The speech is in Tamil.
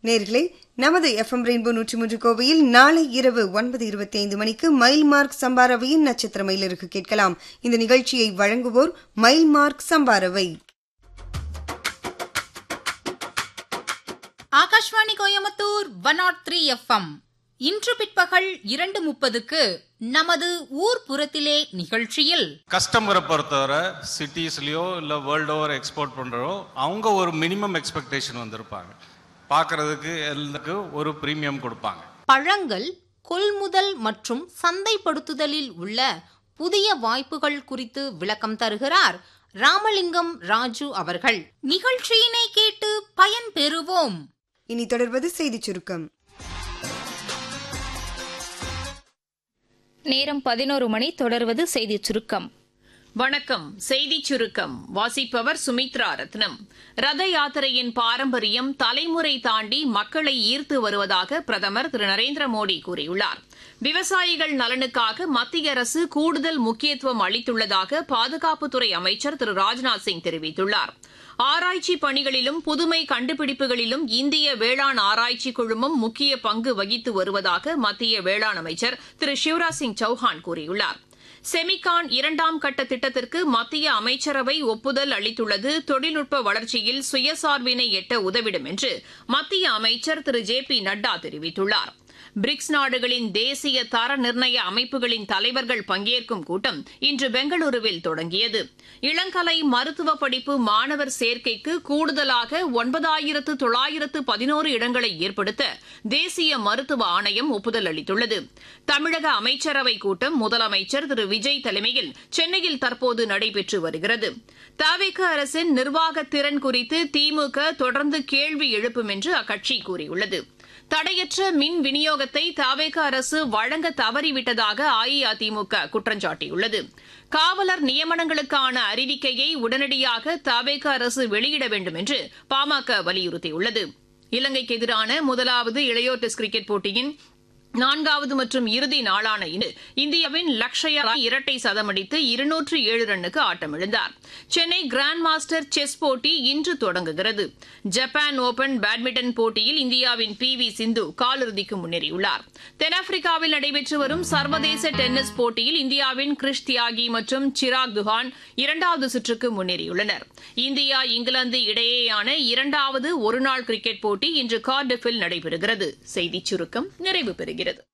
நேர்களே நமது எஃப்எம் ரெயின்போ நூற்றி மூன்று கோவையில் நாளை இரவு ஒன்பது இருபத்தி ஐந்து மணிக்கு மைல் மார்க் சம்பாரவையின் நட்சத்திர மயிலிருக்கு கேட்கலாம் இந்த நிகழ்ச்சியை வழங்குவோர் மைல் மார்க் சம்பாரவை Akashvani Coimbatore one nought three FM இன்று பிற்பகல் இரண்டு முப்பதுக்கு நமது ஊர் புறத்திலே நிகழ்ச்சியில் கஸ்டமரை பொறுத்தவரை சிட்டிஸ்லேயோ இல்லை வேர்ல்டு ஓவர் எக்ஸ்போர்ட் பண்ணுறோ அவங்க ஒரு மினிமம் எக்ஸ்பெக்டேஷன் வந்திருப்பாங்க பார்க்கறதுக்கு எல்லாத்துக்கும் ஒரு ப்ரீமியம் கொடுப்பாங்க பழங்கள் கொள்முதல் மற்றும் சந்தைப்படுத்துதலில் உள்ள புதிய வாய்ப்புகள் குறித்து விளக்கம் தருகிறார் ராமலிங்கம் ராஜு அவர்கள் நிகழ்ச்சியினை கேட்டு பயன் பெறுவோம் இனி தொடர்வது செய்திச் சுருக்கம் நேரம் பதினோரு மணி தொடர்வது செய்திச் சுருக்கம் வணக்கம் செய்தி சுருக்கம் வாசிப்பவர் சுமித்ரா ரத்னம் ரத யாத்திரையின் பாரம்பரியம் தலைமுறை தாண்டி மக்களை ஈர்த்து வருவதாக பிரதமர் திரு நரேந்திர மோடி கூறியுள்ளார் விவசாயிகள் நலனுக்காக மத்திய அரசு கூடுதல் முக்கியத்துவம் அளித்துள்ளதாக பாதுகாப்புத்துறை அமைச்சர் திரு ராஜ்நாத் சிங் தெரிவித்துள்ளார் ஆராய்ச்சி பணிகளிலும் புதுமை கண்டுபிடிப்புகளிலும் இந்திய வேளாண் ஆராய்ச்சி குழுமம் முக்கிய பங்கு வகித்து வருவதாக மத்திய வேளாண் அமைச்சர் திரு சிவராஜ் சிங் சௌஹான் கூறியுள்ளார் செமிகான் இரண்டாம் கட்ட திட்டத்திற்கு மத்திய அமைச்சரவை ஒப்புதல் அளித்துள்ளது தொழில்நுட்ப வளர்ச்சியில் சுயசார்பினை எட்ட உதவிடும் என்று மத்திய அமைச்சர் திரு ஜே பி நட்டா தெரிவித்துள்ளார் பிரிக்ஸ் நாடுகளின் தேசிய தர நிர்ணய அமைப்புகளின் தலைவர்கள் பங்கேற்கும் கூட்டம் இன்று பெங்களூருவில் தொடங்கியது இளங்கலை மருத்துவ படிப்பு மாணவர் சேர்க்கைக்கு கூடுதலாக ஒன்பதாயிரத்து தொள்ளாயிரத்து பதினோரு இடங்களை ஏற்படுத்த தேசிய மருத்துவ ஆணையம் ஒப்புதல் அளித்துள்ளது தமிழக அமைச்சரவை கூட்டம் முதலமைச்சர் திரு விஜய் தலைமையில் சென்னையில் தற்போது நடைபெற்று வருகிறது தவிக அரசின் நிர்வாக திறன் குறித்து திமுக தொடர்ந்து கேள்வி எழுப்பும் என்று அக்கட்சி கூறியுள்ளது தடையற்ற மின் விநியோகத்தை தவேக அரசு வழங்க தவறிவிட்டதாக அஇஅதிமுக குற்றம் சாட்டியுள்ளது காவலர் நியமனங்களுக்கான அறிவிக்கையை உடனடியாக தவேக அரசு வெளியிட வேண்டும் என்று பாமக வலியுறுத்தியுள்ளது இலங்கைக்கு எதிரான முதலாவது இளையோர் டெஸ்ட் கிரிக்கெட் போட்டியின் நான்காவது மற்றும் இறுதி நாளான இன்று இந்தியாவின் லக்ஷயா இரட்டை சதமடித்து இருநூற்று ஏழு ரன்னுக்கு ஆட்டமிழந்தார் சென்னை கிராண்ட் மாஸ்டர் செஸ் போட்டி இன்று தொடங்குகிறது ஜப்பான் ஓபன் பேட்மிண்டன் போட்டியில் இந்தியாவின் பி வி சிந்து காலிறுதிக்கு முன்னேறியுள்ளார் தென்னாப்பிரிக்காவில் நடைபெற்று வரும் சர்வதேச டென்னிஸ் போட்டியில் இந்தியாவின் கிறிஷ் தியாகி மற்றும் சிராக் துஹான் இரண்டாவது சுற்றுக்கு முன்னேறியுள்ளனர் இந்தியா இங்கிலாந்து இடையேயான இரண்டாவது ஒருநாள் கிரிக்கெட் போட்டி இன்று கார்டிஃபில் நடைபெறுகிறது செய்திச் சுருக்கம் நிறைவு பெறுகிறது